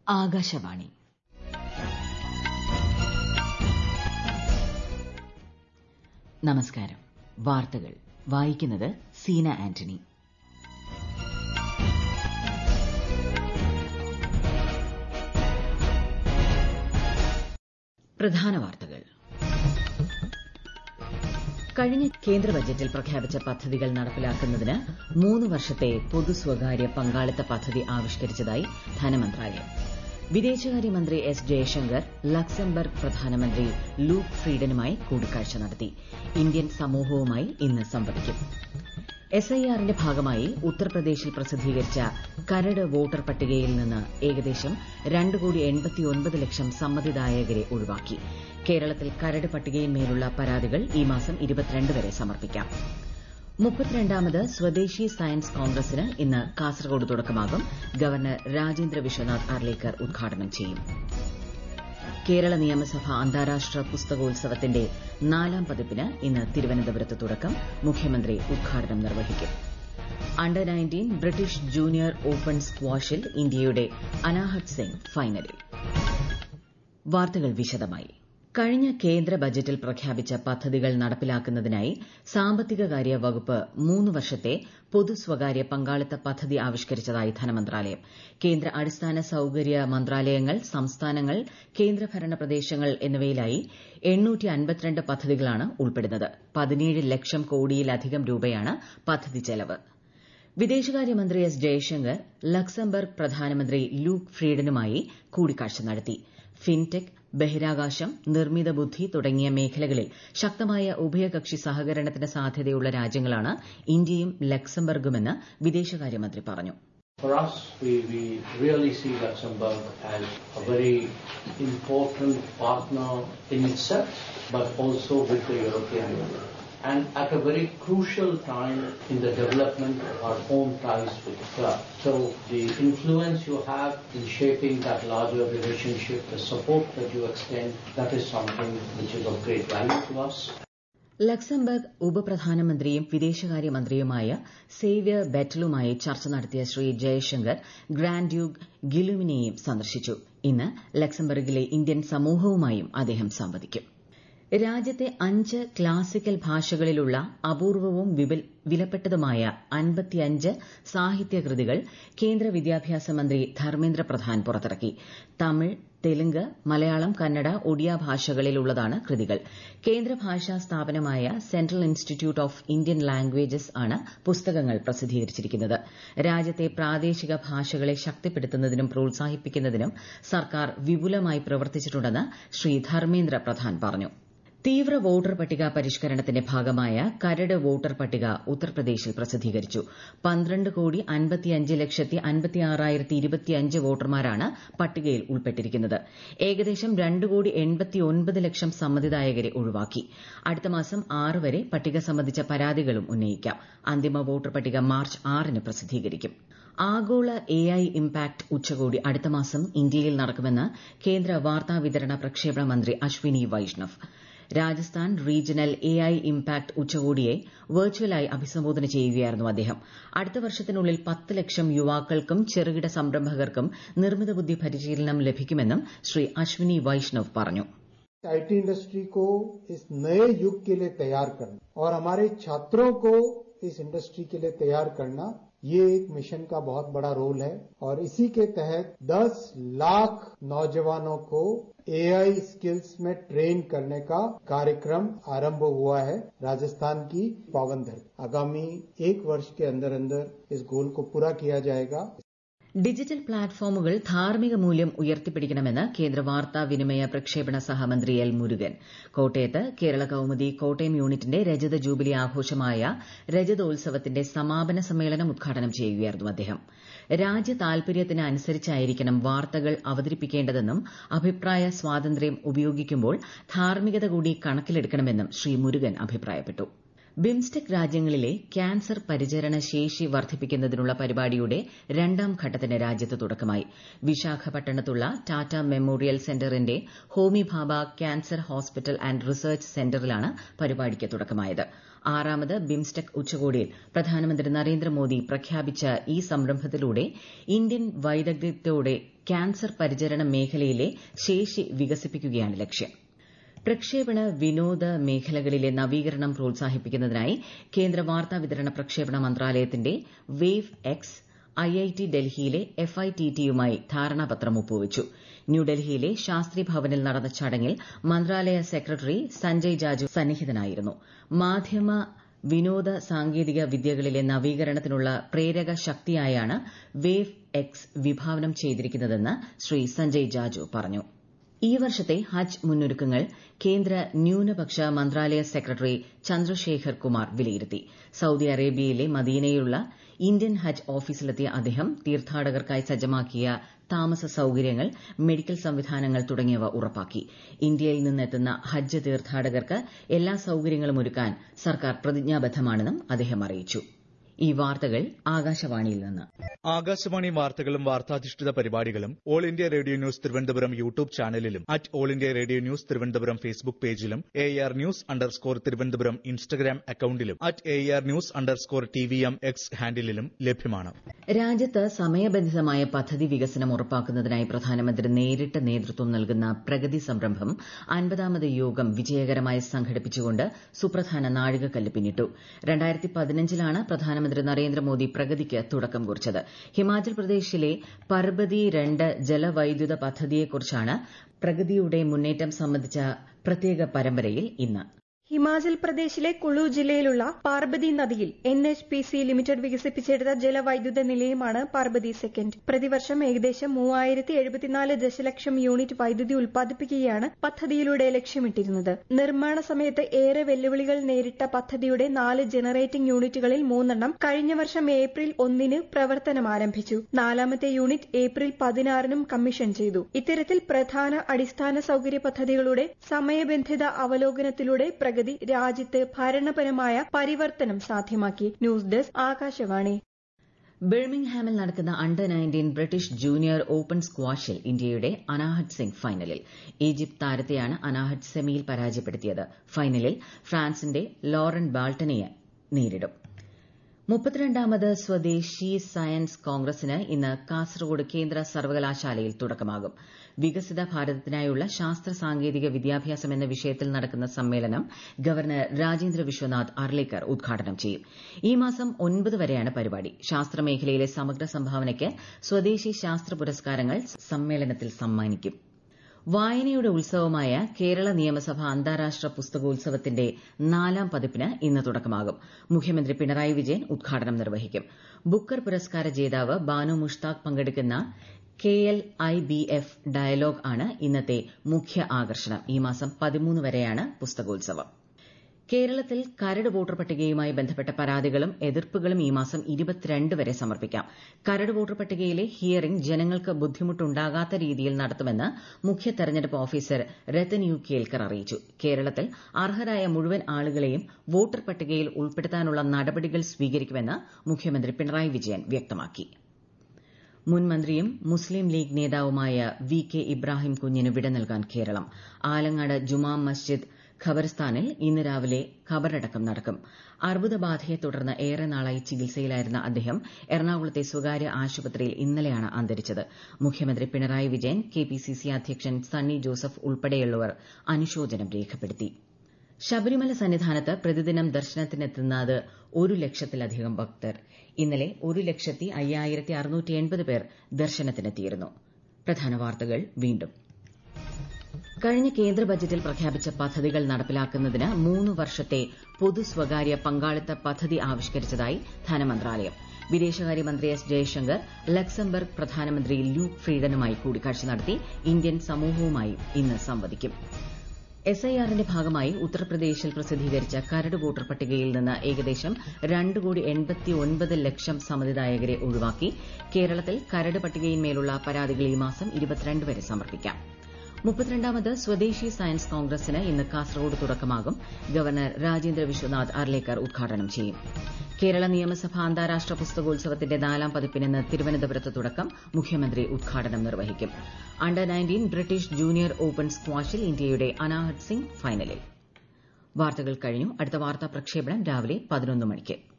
ആകാശവാണി നമസ്കാരം വാർത്തകൾ വായിക്കുന്നത് സീന ആന്റണി പ്രധാന വാർത്തകൾ കഴിഞ്ഞ കേന്ദ്ര ബജറ്റിൽ പ്രഖ്യാപിച്ച പദ്ധതികൾ നടപ്പിലാക്കുന്നതിന് മൂന്ന് വർഷത്തെ പൊതു സ്വകാര്യ പങ്കാളിത്ത പദ്ധതി ആവിഷ്കരിച്ചതായി ധനമന്ത്രാലയം വിദേശകാര്യമന്ത്രി എസ് ജയശങ്കർ ലക്സംബർഗ് പ്രധാനമന്ത്രി ലൂക്ക് ഫ്രീഡനുമായി കൂടിക്കാഴ്ച നടത്തി ഇന്ത്യൻ സമൂഹവുമായി ഇന്ന് സംവദിക്കും എസ്ഐആറിന്റെ ഭാഗമായി ഉത്തർപ്രദേശിൽ പ്രസിദ്ധീകരിച്ച കരട് വോട്ടർ പട്ടികയിൽ നിന്ന് ഏകദേശം രണ്ട് കോടി എൺപത്തിയൊൻപത് ലക്ഷം സമ്മതിദായകരെ ഒഴിവാക്കി കേരളത്തിൽ കരട് പട്ടികയിന്മേലുള്ള പരാതികൾ ഈ മാസം ഇരുപത്തിരണ്ട് വരെ സമർപ്പിക്കാം മുപ്പത്തിരണ്ടാമത് സ്വദേശി സയൻസ് കോൺഗ്രസിന് ഇന്ന് കാസർഗോഡ് തുടക്കമാകും ഗവർണർ രാജേന്ദ്ര വിശ്വനാഥ് അർലേക്കർ ഉദ്ഘാടനം ചെയ്യും കേരള നിയമസഭ അന്താരാഷ്ട്ര പുസ്തകോത്സവത്തിന്റെ നാലാം പതിപ്പിന് ഇന്ന് തിരുവനന്തപുരത്ത് തുടക്കം മുഖ്യമന്ത്രി ഉദ്ഘാടനം നിർവഹിക്കും under nineteen British junior open സ്ക്വാഷിൽ ഇന്ത്യയുടെ അനാഹത് സിംഗ് ഫൈനലിൽ വാർത്തകൾ വിശദമായി കഴിഞ്ഞ കേന്ദ്ര ബജറ്റിൽ പ്രഖ്യാപിച്ച പദ്ധതികൾ നടപ്പിലാക്കുന്നതിനായി സാമ്പത്തികകാര്യ വകുപ്പ് മൂന്ന് വർഷത്തെ പൊതു സ്വകാര്യ പങ്കാളിത്ത പദ്ധതി ആവിഷ്കരിച്ചതായി ധനമന്ത്രാലയം കേന്ദ്ര അടിസ്ഥാന സൌകര്യ മന്ത്രാലയങ്ങൾ സംസ്ഥാനങ്ങൾ കേന്ദ്രഭരണ പ്രദേശങ്ങൾ എന്നിവയിലായി പദ്ധതികളാണ് ഉൾപ്പെടുന്നത് പതിനേഴ് ലക്ഷം കോടിയിലധികം രൂപയാണ് പദ്ധതി ചെലവ് വിദേശകാര്യമന്ത്രി എസ് ജയശങ്കർ ലക്സംബർഗ് പ്രധാനമന്ത്രി ലൂക്ക് ഫ്രീഡനുമായി കൂടിക്കാഴ്ച നടത്തി ഫിൻടെക് ബഹിരാകാശം നിർമ്മിത ബുദ്ധി തുടങ്ങിയ മേഖലകളിൽ ശക്തമായ ഉഭയകക്ഷി സഹകരണത്തിന് സാധ്യതയുള്ള രാജ്യങ്ങളാണ് ഇന്ത്യയും ലക്സംബർഗുമെന്ന് വിദേശകാര്യമന്ത്രി പറഞ്ഞു For us, we, we really see Luxembourg as a very important partner in itself, but also with the European Union. And at a very crucial time in the development of our own ties with the club. So the influence you have in shaping that larger relationship, the support that you extend, that is something which is of great value to us. Luxembourg ഉപപ്രധാനമന്ത്രിയും വിദേശകാര്യമന്ത്രിയുമായ Xavier ബെറ്റലുമായി ചർച്ച നടത്തിയ Shri Jaishankar grand duke ഗിലുമിനെയും സന്ദർശിച്ചു ഇന്ന് ലക്സംബർഗിലെ Indian സമൂഹവുമായും അദ്ദേഹം സംവദിക്കും രാജ്യത്തെ അഞ്ച് ക്ലാസിക്കൽ ഭാഷകളിലുള്ള അപൂർവവും വിലപ്പെട്ടതുമായ അൻപത്തിയഞ്ച് സാഹിത്യകൃതികൾ കേന്ദ്ര വിദ്യാഭ്യാസ മന്ത്രി ധർമ്മേന്ദ്ര പ്രധാൻ പുറത്തിറക്കി തമിഴ് തെലുങ്ക് മലയാളം കന്നഡ ഒഡിയ ഭാഷകളിലുള്ളതാണ് കൃതികൾ കേന്ദ്ര ഭാഷാ സ്ഥാപനമായ central institute of Indian languages ആണ് പുസ്തകങ്ങൾ പ്രസിദ്ധീകരിച്ചിരിക്കുന്നത് രാജ്യത്തെ പ്രാദേശിക ഭാഷകളെ ശക്തിപ്പെടുത്തുന്നതിനും പ്രോത്സാഹിപ്പിക്കുന്നതിനും സർക്കാർ വിപുലമായി പ്രവർത്തിച്ചിട്ടുണ്ടെന്ന് ശ്രീ ധർമ്മേന്ദ്ര പ്രധാൻ പറഞ്ഞു തീവ്ര വോട്ടർ പട്ടിക പരിഷ്കരണത്തിന്റെ ഭാഗമായ കരട് വോട്ടർ പട്ടിക ഉത്തർപ്രദേശിൽ പ്രസിദ്ധീകരിച്ചു പന്ത്രണ്ട് കോടി അൻപത്തിയഞ്ച് ലക്ഷത്തി അൻപത്തിയാറായിരത്തി ഇരുപത്തിയഞ്ച് വോട്ടർമാരാണ് പട്ടികയിൽ ഉൾപ്പെട്ടിരിക്കുന്നത് ഏകദേശം രണ്ട് കോടി എൺപത്തിയൊൻപത് ലക്ഷം സമ്മതിദായകരെ ഒഴിവാക്കി അടുത്ത മാസം ആറ് വരെ പട്ടിക സംബന്ധിച്ച പരാതികളും ഉന്നയിക്കാം അന്തിമ വോട്ടർ പട്ടിക മാർച്ച് ആറിന് പ്രസിദ്ധീകരിക്കും ആഗോള എ ഐ ഇംപാക്ട് ഉച്ചകോടി അടുത്ത മാസം ഇന്ത്യയിൽ നടക്കുമെന്ന് കേന്ദ്ര വാർത്താവിതരണ പ്രക്ഷേപണ മന്ത്രി Ashwini Vaishnaw Rajasthan regional A I impact ഉച്ചകോടിയെ വെർച്വലായി അഭിസംബോധന ചെയ്യുകയായിരുന്നു അദ്ദേഹം അടുത്ത വർഷത്തിനുള്ളിൽ പത്ത് ലക്ഷം യുവാക്കൾക്കും ചെറുകിട സംരംഭകർക്കും നിർമ്മിത ബുദ്ധി പരിശീലനം ലഭിക്കുമെന്നും ശ്രീ അശ്വിനി വൈഷ്ണവ് പറഞ്ഞു आईटी इंडस्ट्री को इस नए युग के लिए तैयार करना और हमारे छात्रों को इस इंडस्ट्री के लिए तैयार करना ये एक मिशन का बहुत बड़ा रोल है और इसी के तहत 10 लाख नौजवानों को एआई स्किल्स में ट्रेन करने का कार्यक्रम आरंभ हुआ है राजस्थान की पावन धरती आगामी एक वर्ष के अंदर अंदर इस गोल को पूरा किया जाएगा ഡിജിറ്റൽ പ്ലാറ്റ്ഫോമുകൾ ധാർമ്മിക മൂല്യം ഉയർത്തിപ്പിടിക്കണമെന്ന് കേന്ദ്ര വാർത്താ വിനിമയ പ്രക്ഷേപണ സഹമന്ത്രി എൽ മുരുകൻ കോട്ടയത്ത് കേരള കൌമുദി കോട്ടയം യൂണിറ്റിന്റെ രജത ജൂബിലി ആഘോഷമായ രജതോത്സവത്തിന്റെ സമാപന സമ്മേളനം ഉദ്ഘാടനം ചെയ്യുകയായിരുന്നു അദ്ദേഹം രാജ്യ താൽപര്യത്തിന് അനുസരിച്ചായിരിക്കണം വാർത്തകൾ അവതരിപ്പിക്കേണ്ടതെന്നും അഭിപ്രായ സ്വാതന്ത്ര്യം ഉപയോഗിക്കുമ്പോൾ ധാർമ്മികത കൂടി കണക്കിലെടുക്കണമെന്നും ശ്രീ മുരുകൻ അഭിപ്രായപ്പെട്ടു ബിംസ്റ്റെക് രാജ്യങ്ങളിലെ ക്യാൻസർ പരിചരണ ശേഷി വർദ്ധിപ്പിക്കുന്നതിനുള്ള പരിപാടിയുടെ രണ്ടാം ഘട്ടത്തിന് രാജ്യത്ത് തുടക്കമായി വിശാഖപട്ടണത്തുള്ള ടാറ്റ മെമ്മോറിയൽ സെന്ററിന്റെ Homi Bhabha cancer hospital and research സെന്ററിലാണ് പരിപാടിക്ക് തുടക്കമായത് ആറാമത് ബിംസ്റ്റെക് ഉച്ചകോടിയിൽ പ്രധാനമന്ത്രി നരേന്ദ്രമോദി പ്രഖ്യാപിച്ച ഈ സംരംഭത്തിലൂടെ ഇന്ത്യൻ വൈദഗ്ധ്യത്തോടെ ക്യാൻസർ പരിചരണ മേഖലയിലെ ശേഷി വികസിപ്പിക്കുകയാണ് ലക്ഷ്യം പ്രക്ഷേപണ വിനോദ മേഖലകളിലെ നവീകരണം പ്രോത്സാഹിപ്പിക്കുന്നതിനായി കേന്ദ്ര വാർത്താ വിതരണ പ്രക്ഷേപണ മന്ത്രാലയത്തിന്റെ വേവ് എക്സ് ഐഐടി ഡൽഹിയിലെ എഫ്ഐടിടിയുമായി ധാരണാപത്രം ഒപ്പുവച്ചു ന്യൂഡൽഹിയിലെ ശാസ്ത്രി ഭവനിൽ നടന്ന ചടങ്ങിൽ മന്ത്രാലയ സെക്രട്ടറി സഞ്ജയ് ജാജു സന്നിഹിതനായിരുന്നു മാധ്യമ വിനോദ സാങ്കേതിക വിദ്യകളിലെ നവീകരണത്തിനുള്ള പ്രേരക ശക്തിയായാണ് വേവ് എക്സ് വിഭാവനം ചെയ്തിരിക്കുന്നതെന്ന് ശ്രീ സഞ്ജയ് ജാജു പറഞ്ഞു ഈ വർഷത്തെ ഹജ്ജ് മുന്നൊരുക്കങ്ങൾ കേന്ദ്ര ന്യൂനപക്ഷ മന്ത്രാലയ സെക്രട്ടറി ചന്ദ്രശേഖർ കുമാർ വിലയിരുത്തി സൌദി അറേബ്യയിലെ മദീനയിലുള്ള ഇന്ത്യൻ ഹജ്ജ് ഓഫീസിലെത്തിയ അദ്ദേഹം തീർത്ഥാടകർക്കായി സജ്ജമാക്കിയ താമസ സൌകര്യങ്ങൾ മെഡിക്കൽ സംവിധാനങ്ങൾ തുടങ്ങിയവ ഉറപ്പാക്കി ഇന്ത്യയിൽ നിന്നെത്തുന്ന ഹജ്ജ് തീർത്ഥാടകർക്ക് എല്ലാ സൌകര്യങ്ങളും ഒരുക്കാൻ സർക്കാർ പ്രതിജ്ഞാബദ്ധമാണെന്നും അദ്ദേഹം അറിയിച്ചു ഈ വാർത്തകൾ ആകാശവാണിയിൽ നിന്ന് ആകാശവാണി വാർത്തകളും വാർത്താധിഷ്ഠിത പരിപാടികളും all India radio news Thiruvananthapuram YouTube ചാനലിലും at all India radio news Thiruvananthapuram Facebook പേജിലും A R news underscore Thiruvananthapuram Instagram അക്കൌണ്ടിലും at A R news underscore T V M X ഹാൻഡിലും ലഭ്യമാണ് രാജ്യത്ത് സമയബന്ധിതമായ പദ്ധതി വികസനം ഉറപ്പാക്കുന്നതിനായി പ്രധാനമന്ത്രി നേരിട്ട് നേതൃത്വം നൽകുന്ന പ്രഗതി സംരംഭം അൻപതാമത് യോഗം വിജയകരമായി സംഘടിപ്പിച്ചുകൊണ്ട് സുപ്രധാന നാഴികക്കല്ല് പിന്നിട്ടു രണ്ടായിരത്തി പതിനഞ്ചിലാണ് പ്രധാനമന്ത്രി നരേന്ദ്രമോദി പ്രഗതിക്ക് തുടക്കം കുറിച്ചത് ഹിമാചൽ പ്രദേശിലെ പർബതി രണ്ട് ജലവൈദ്യുത പദ്ധതിയെക്കുറിച്ചാണ് പ്രഗതിയുടെ മുന്നേറ്റം സംബന്ധിച്ച പ്രത്യേക പരമ്പരയിൽ ഇന്ന് ഹിമാചൽ പ്രദേശിലെ കുളു ജില്ലയിലുള്ള പാർബതി നദിയിൽ N H P C limited വികസിപ്പിച്ചെടുത്ത ജലവൈദ്യുത നിലയമാണ് പാർബതി സെക്കൻഡ് പ്രതിവർഷം ഏകദേശം മൂവായിരത്തി എഴുപത്തിനാല് ദശലക്ഷം യൂണിറ്റ് വൈദ്യുതി ഉൽപ്പാദിപ്പിക്കുകയാണ് പദ്ധതിയിലൂടെ ലക്ഷ്യമിട്ടിരുന്നത് നിർമ്മാണ സമയത്ത് ഏറെ വെല്ലുവിളികൾ നേരിട്ട പദ്ധതിയുടെ നാല് ജനറേറ്റിംഗ് യൂണിറ്റുകളിൽ മൂന്നെണ്ണം കഴിഞ്ഞ വർഷം ഏപ്രിൽ ഒന്നിന് പ്രവർത്തനം ആരംഭിച്ചു നാലാമത്തെ യൂണിറ്റ് ഏപ്രിൽ പതിനാറിനും കമ്മീഷൻ ചെയ്തു ഇത്തരത്തിൽ പ്രധാന അടിസ്ഥാന സൌകര്യ പദ്ധതികളുടെ സമയബന്ധിത അവലോകനത്തിലൂടെ പ്രഗതി രാജ്യത്ത് ഭരണപരമായ പരിവർത്തനം സാധ്യമാക്കി ന്യൂസ് ഡെസ്ക് ആകാശവാണി ബിർമിംഗ്ഹാമിൽ നടക്കുന്ന under nineteen British junior open സ്ക്വാഷിൽ ഇന്ത്യയുടെ അനാഹത് സിംഗ് ഫൈനലിൽ ഈജിപ്ത് താരത്തെയാണ് അനാഹത് സെമിയിൽ പരാജയപ്പെടുത്തിയത് ഫൈനലിൽ ഫ്രാൻസിന്റെ ലോറൻ ബാൾട്ടനെയെ നേരിടും മുപ്പത്തിരണ്ടാമത് സ്വദേശി സയൻസ് കോൺഗ്രസിന് ഇന്ന് കാസർഗോഡ് കേന്ദ്ര സർവകലാശാലയിൽ തുടക്കമാകും വികസിത ഭാരതത്തിനായുള്ള ശാസ്ത്ര സാങ്കേതിക വിദ്യാഭ്യാസം എന്ന വിഷയത്തിൽ നടക്കുന്ന സമ്മേളനം ഗവർണർ രാജേന്ദ്ര വിശ്വനാഥ് അർലേക്കർ ഉദ്ഘാടനം ചെയ്യും ഈ മാസം ഒൻപത് വരെയാണ് പരിപാടി ശാസ്ത്രമേഖലയിലെ സമഗ്ര സംഭാവനയ്ക്ക് സ്വദേശി ശാസ്ത്ര പുരസ്കാരങ്ങൾ സമ്മേളനത്തിൽ സമ്മാനിക്കും വായനയുടെ ഉത്സവമായ കേരള നിയമസഭ അന്താരാഷ്ട്ര പുസ്തകോത്സവത്തിന്റെ നാലാം പതിപ്പിന് ഇന്ന് തുടക്കമാകും മുഖ്യമന്ത്രി പിണറായി വിജയൻ ഉദ്ഘാടനം നിർവഹിക്കും ബുക്കർ പുരസ്കാര ജേതാവ് ബാനു മുഷ്താഖ് പങ്കെടുക്കുന്ന K L I B F dialogue ആണ് ഇന്നത്തെ മുഖ്യ ആകർഷണം ഈ മാസം പതിമൂന്ന് വരെയാണ് പുസ്തകോത്സവം കേരളത്തിൽ കരട് വോട്ടർ പട്ടികയുമായി ബന്ധപ്പെട്ട പരാതികളും എതിർപ്പുകളും ഈ മാസം ഇരുപത്തിരണ്ട് വരെ സമർപ്പിക്കാം കരട് വോട്ടർ പട്ടികയിലെ ഹിയറിംഗ് ജനങ്ങൾക്ക് ബുദ്ധിമുട്ടുണ്ടാകാത്ത രീതിയിൽ നടത്തുമെന്ന് മുഖ്യ തെരഞ്ഞെടുപ്പ് ഓഫീസർ രത്തൻ യു കേൽക്കർ അറിയിച്ചു കേരളത്തിൽ അർഹരായ മുഴുവൻ ആളുകളെയും വോട്ടർ പട്ടികയിൽ ഉൾപ്പെടുത്താനുള്ള നടപടികൾ സ്വീകരിക്കുമെന്ന് മുഖ്യമന്ത്രി പിണറായി വിജയൻ വ്യക്തമാക്കി മുൻ മന്ത്രിയും മുസ്ലിം ലീഗ് നേതാവുമായ വി കെ ഇബ്രാഹിം കുഞ്ഞിന് വിട നൽകാൻ കേരളം ആലങ്ങാട് ജുമാ മസ്ജിദ് ഖബർസ്ഥാനിൽ ഇന്ന് രാവിലെ ഖബറടക്കം നടക്കും അർബുദബാധയെ തുടർന്ന് ഏറെ നാളായി ചികിത്സയിലായിരുന്ന അദ്ദേഹം എറണാകുളത്തെ സ്വകാര്യ ആശുപത്രിയിൽ ഇന്നലെയാണ് അന്തരിച്ചത് മുഖ്യമന്ത്രി പിണറായി വിജയൻ കെപിസിസി അധ്യക്ഷൻ സണ്ണി ജോസഫ് ഉൾപ്പെടെയുള്ളവർ അനുശോചനം രേഖപ്പെടുത്തി ശബരിമല സന്നിധാനത്ത് പ്രതിദിനം ദർശനത്തിനെത്തുന്നത് ഒരു ലക്ഷത്തിലധികം ഭക്തർ ഇന്നലെ ഒരു ലക്ഷത്തി അയ്യായിരത്തി അറുന്നൂറ്റി എൺപത് പേർ ദർശനത്തിനെത്തിയിരുന്നു പ്രധാന വാർത്തകൾ വീണ്ടും കഴിഞ്ഞ കേന്ദ്ര ബജറ്റിൽ പ്രഖ്യാപിച്ച പദ്ധതികൾ നടപ്പിലാക്കുന്നതിന് മൂന്ന് വർഷത്തെ പൊതു സ്വകാര്യ പങ്കാളിത്ത പദ്ധതി ആവിഷ്കരിച്ചതായി ധനമന്ത്രാലയം വിദേശകാര്യമന്ത്രി എസ് ജയശങ്കർ ലക്സംബർഗ് പ്രധാനമന്ത്രി ലൂക്ക് ഫ്രീഡനുമായി കൂടിക്കാഴ്ച നടത്തി ഇന്ത്യൻ സമൂഹവുമായി ഇന്ന് സംവദിക്കും എസ് ഐ ആറിന്റെ ഭാഗമായി ഉത്തർപ്രദേശിൽ പ്രസിദ്ധീകരിച്ച കരട് വോട്ടർ പട്ടികയിൽ നിന്ന് ഏകദേശം രണ്ട് കോടി എൺപത്തി ഒൻപത് ലക്ഷം സമ്മതിദായകരെ ഒഴിവാക്കി കേരളത്തിൽ കരട് പട്ടികയിന്മേലുള്ള പരാതികൾ ഈ മാസം ഇരുപത്തിരണ്ട് വരെ സമർപ്പിക്കാം മുപ്പത്തിരണ്ടാമത് സ്വദേശി സയൻസ് കോൺഗ്രസിന് ഇന്ന് കാസർഗോഡ് തുടക്കമാകും ഗവർണർ രാജേന്ദ്ര വിശ്വനാഥ് അർലേക്കർ ഉദ്ഘാടനം ചെയ്യും കേരള നിയമസഭ അന്താരാഷ്ട്ര പുസ്തകോത്സവത്തിന്റെ നാലാം പതിപ്പിന് ഇന്ന് തിരുവനന്തപുരത്ത് തുടക്കം മുഖ്യമന്ത്രി ഉദ്ഘാടനം നിർവഹിക്കും under nineteen British junior open സ്ക്വാഷിൽ ഇന്ത്യയുടെ അനാഹത് സിംഗ് ഫൈനലിൽ വാർത്തകൾ കഴിഞ്ഞു അടുത്ത വാർത്താ പ്രക്ഷേപണം രാവിലെ പതിനൊന്ന് മണിക്ക്